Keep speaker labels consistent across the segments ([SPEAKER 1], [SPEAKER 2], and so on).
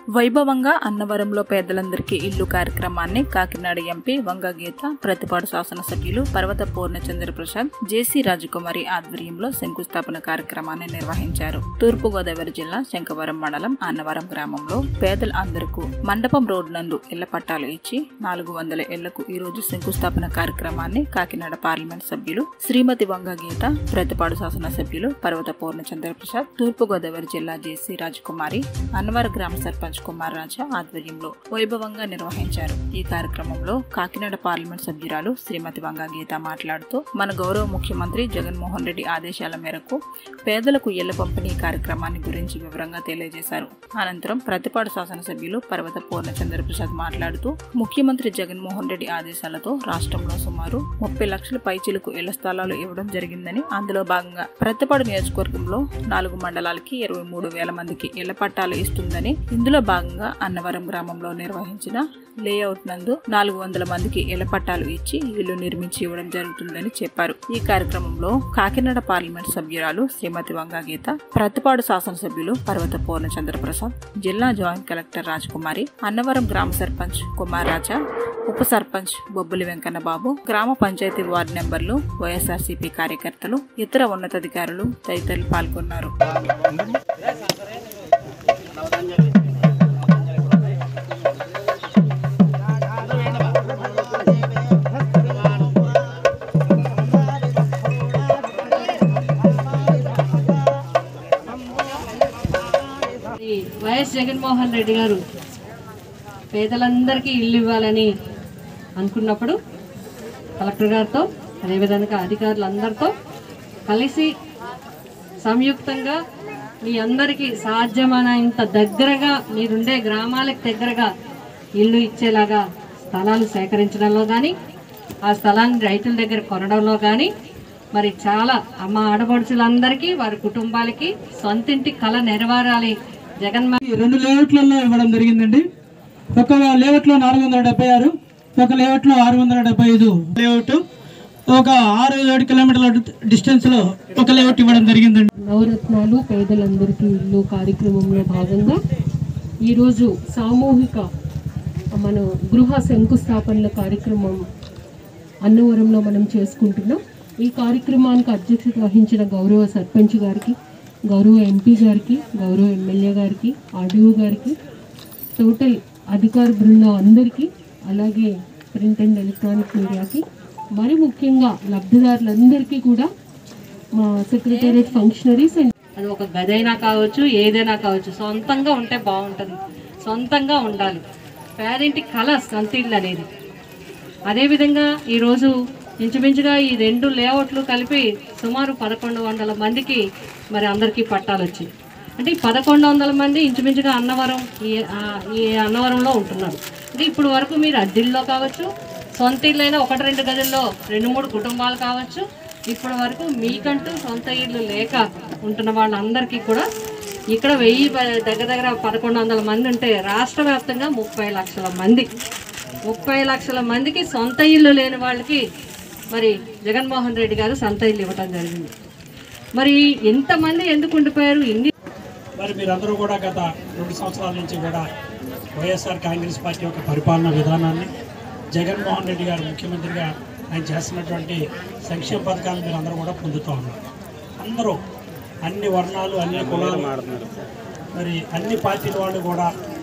[SPEAKER 1] వైభవంగా అన్నవరంలో పేదలందరికీ ఇల్లు కార్యక్రమాన్ని కాకినాడ ఎంపీ వంగ గీత ప్రతిపాడు శాసనసభ్యులు పర్వత పూర్ణచంద్ర ప్రసాద్ జేసీ రాజకుమారి ఆధ్వర్యంలో శంకుస్థాపన కార్యక్రమాన్ని నిర్వహించారు తూర్పుగోదావరి జిల్లా శంకవరం మండలం అన్నవరం గ్రామంలో పేదల అందరికీ మండపం రోడ్ నందు ఇళ్ల పట్టాలు ఇచ్చి నాలుగు వందల ఇళ్లకు ఈ రోజు శంకుస్థాపన కార్యక్రమాన్ని కాకినాడ పార్లమెంట్ సభ్యులు శ్రీమతి వంగ గీత ప్రతిపాడు శాసనసభ్యులు పర్వత పూర్ణచంద్ర ప్రసాద్ తూర్పుగోదావరి జిల్లా జేసీ రాజకుమారి అన్నవర గ్రామ సర్పంచ్ కుమార్ రాజా ఆధ్వర్యంలో వైభవంగా నిర్వహించారు ఈ కార్యక్రమంలో కాకినాడ పార్లమెంట్ సభ్యురాలు శ్రీమతి వంగ గీత మాట్లాడుతూ మన గౌరవ ముఖ్యమంత్రి జగన్మోహన్ రెడ్డి ఆదేశాల మేరకు పేదలకు ఇళ్ల పంపిణీ కార్యక్రమాన్ని గురించి వివరంగా తెలియజేశారు అనంతరం ప్రతిపాడు శాసనసభ్యులు పర్వత పూర్ణచంద్ర ప్రసాద్ మాట్లాడుతూ ముఖ్యమంత్రి జగన్మోహన్ రెడ్డి ఆదేశాలతో రాష్ట్రంలో సుమారు ముప్పై లక్షల పైచిలకు ఇళ్ల స్థలాలు ఇవ్వడం జరిగిందని అందులో భాగంగా ప్రతిపాడు నియోజకవర్గంలో నాలుగు మండలాలకి ఇరవై మూడు వేల మందికి ఇళ్ల పట్టాలు ఇస్తుందని ఇందులో భాగంగా అన్నవరం గ్రామంలో నిర్వహించిన లేఅవుట్ నందు నాలుగు వందల మందికి ఇళ్ల పట్టాలు ఇచ్చి ఇల్లు నిర్మించి ఇవ్వడం జరుగుతుందని చెప్పారు ఈ కార్యక్రమంలో కాకినాడ పార్లమెంట్ సభ్యురాలు శ్రీమతి వంగా గీత ప్రతిపాడు శాసనసభ్యులు పర్వత పూర్ణచంద్ర ప్రసాద్ జిల్లా జాయింట్ కలెక్టర్ రాజకుమారి అన్నవరం గ్రామ సర్పంచ్ కుమార్ రాజా ఉప సర్పంచ్ బొబ్బులి వెంకన్న బాబు గ్రామ పంచాయతీ వార్డు నెంబర్లు వైఎస్ఆర్సీపీ కార్యకర్తలు ఇతర ఉన్నతాధికారులు తదితరులు పాల్గొన్నారు
[SPEAKER 2] ఈ వైఎస్ జగన్మోహన్ రెడ్డి గారు పేదలందరికీ ఇల్లు ఇవ్వాలని అనుకున్నప్పుడు కలెక్టర్ గారితో అదేవిధంగా అధికారులందరితో కలిసి సంయుక్తంగా మీ అందరికీ సాధ్యమైనంత దగ్గరగా మీరుండే గ్రామాలకు దగ్గరగా ఇల్లు ఇచ్చేలాగా స్థలాలు సేకరించడంలో కానీ ఆ స్థలాన్ని రైతుల దగ్గర కొనడంలో కానీ మరి చాలా అమ్మ ఆడపడుచులందరికీ వారి కుటుంబాలకి సొంతింటి కళ నెరవేరాలి జగన్మోహన్
[SPEAKER 3] ఈ రెండు లేఅవుట్లలో ఇవ్వడం జరిగిందండి ఒక లేఅవుట్లో నాలుగు వందల డెబ్బై ఆరు ఒక లేఅవుట్లో ఆరు వందల డెబ్బై ఐదు లేఅవుట్ ఒక ఆరు ఏడు కిలోమీటర్ల డిస్టెన్స్లో ఒక లేఅవుట్ ఇవ్వడం జరిగిందండి
[SPEAKER 2] నవరత్నాలు పేదలందరికీ ఇల్లు కార్యక్రమంలో భాగంగా ఈరోజు సామూహిక మన గృహ శంకుస్థాపనల కార్యక్రమం అన్నవరంలో మనం చేసుకుంటున్నాం ఈ కార్యక్రమానికి అధ్యక్షత వహించిన గౌరవ సర్పంచ్ గారికి గౌరవ ఎంపీ గారికి గౌరవ ఎమ్మెల్యే గారికి ఆర్డీఓ గారికి టోటల్ అధికార బృందం అందరికీ అలాగే ప్రింట్ అండ్ ఎలక్ట్రానిక్ మీడియాకి మరి ముఖ్యంగా లబ్ధిదారులందరికీ కూడా మా సెక్రటేరియట్ ఫంక్షనరీస్ అండ్ అది ఒక గదైనా కావచ్చు ఏదైనా కావచ్చు సొంతంగా ఉంటే బాగుంటుంది సొంతంగా ఉండాలి పేదింటి కళ సొంత ఇల్లు అనేది అదేవిధంగా ఈరోజు ఇంచుమించుగా ఈ రెండు లేఅవుట్లు కలిపి సుమారు పదకొండు వందల మందికి మరి అందరికీ పట్టాలు వచ్చాయి అంటే ఈ పదకొండు వందల మంది ఇంచుమించుగా అన్నవరం ఈ ఆ, ఈ అన్నవరంలో ఉంటున్నారు అంటే ఇప్పుడు వరకు మీరు అద్దెల్లో కావచ్చు సొంత ఇల్లు అయినా ఒకటి రెండు గదుల్లో రెండు మూడు కుటుంబాలు కావచ్చు ఇప్పటి వరకు మీకంటూ సొంత ఇల్లు లేక ఉంటున్న వాళ్ళందరికీ కూడా ఇక్కడ వెయ్యి ప- దగ్గర దగ్గర పదకొండు వందల మంది ఉంటే రాష్ట్ర వ్యాప్తంగా ముప్పై లక్షల మంది ముప్పై లక్షల మందికి సొంత ఇల్లు లేని వాళ్ళకి మరి జగన్మోహన్ రెడ్డి గారు సొంత ఇల్లు ఇవ్వటం జరిగింది మరి ఎంతమంది ఎందుకు ఉండిపోయారు ఇన్ని
[SPEAKER 3] మరి మీరందరూ కూడా గత రెండు సంవత్సరాల నుంచి కూడా వైఎస్ఆర్ కాంగ్రెస్ పార్టీ యొక్క పరిపాలన విధానాన్ని జగన్మోహన్ రెడ్డి గారు ముఖ్యమంత్రిగా ఆయన చేస్తున్నటువంటి సంక్షేమ పథకాలను మీరు అందరూ కూడా పొందుతూ ఉన్నారు అందరూ అన్ని వర్ణాలు అన్ని కులాలు మరి అన్ని పార్టీల వాళ్ళు కూడా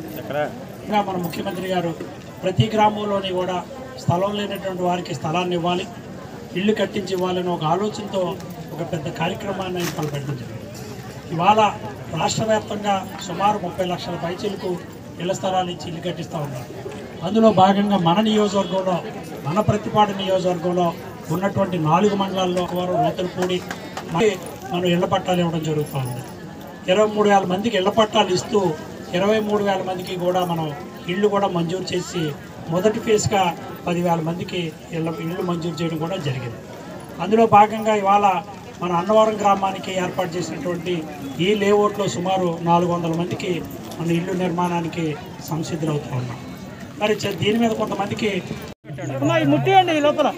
[SPEAKER 3] ఇంకా మన ముఖ్యమంత్రి గారు ప్రతి గ్రామంలోని కూడా స్థలం లేనటువంటి వారికి స్థలాన్ని ఇవ్వాలి ఇల్లు కట్టించి ఇవ్వాలని ఒక ఆలోచనతో ఒక పెద్ద కార్యక్రమాన్ని ఆయన తలపెట్టడం జరిగింది ఇవాళ రాష్ట్ర వ్యాప్తంగా సుమారు ముప్పై లక్షల పైచీలకు ఇళ్ల స్థలాలు ఇచ్చి ఇల్లు కట్టిస్తూ ఉన్నారు అందులో భాగంగా మన నియోజకవర్గంలో మన ప్రతిపాడు నియోజకవర్గంలో ఉన్నటువంటి నాలుగు మండలాల్లో వారు రోతలపూడి మరి మనం ఇళ్ల పట్టాలు ఇవ్వడం జరుగుతూ ఉంది ఇరవై మూడు వేల మందికి ఇళ్ల పట్టాలు ఇస్తూ ఇరవై మూడు వేల మందికి కూడా మనం ఇళ్ళు కూడా మంజూరు చేసి మొదటి ఫేజ్గా పదివేల మందికి ఇళ్ళ ఇళ్ళు మంజూరు చేయడం కూడా జరిగింది అందులో భాగంగా ఇవాళ మన అన్నవరం గ్రామానికి ఏర్పాటు చేసినటువంటి ఈ లేఅవుట్లో సుమారు నాలుగు వందల మందికి మన ఇల్లు నిర్మాణానికి సంసిద్ధులవుతూ ఉన్నాం మరి చ- దీని మీద కొంతమందికి ముట్టేయండి లోపల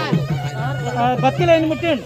[SPEAKER 3] బతికిలేని ముట్టేయండి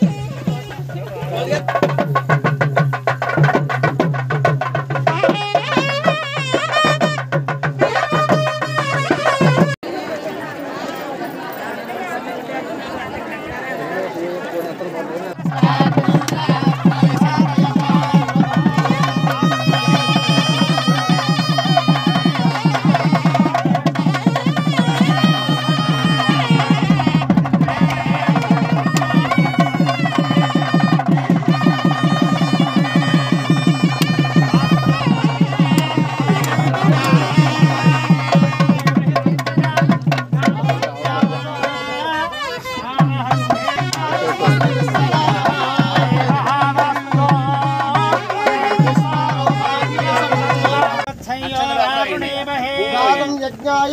[SPEAKER 4] गातं यज्ञाय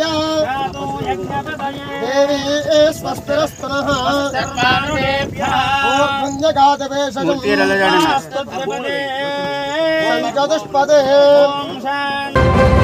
[SPEAKER 4] देवी स्वस्तिरस्तनः ऊर्ध्वन्यगातवेषजम् सञ्चतुष्पदे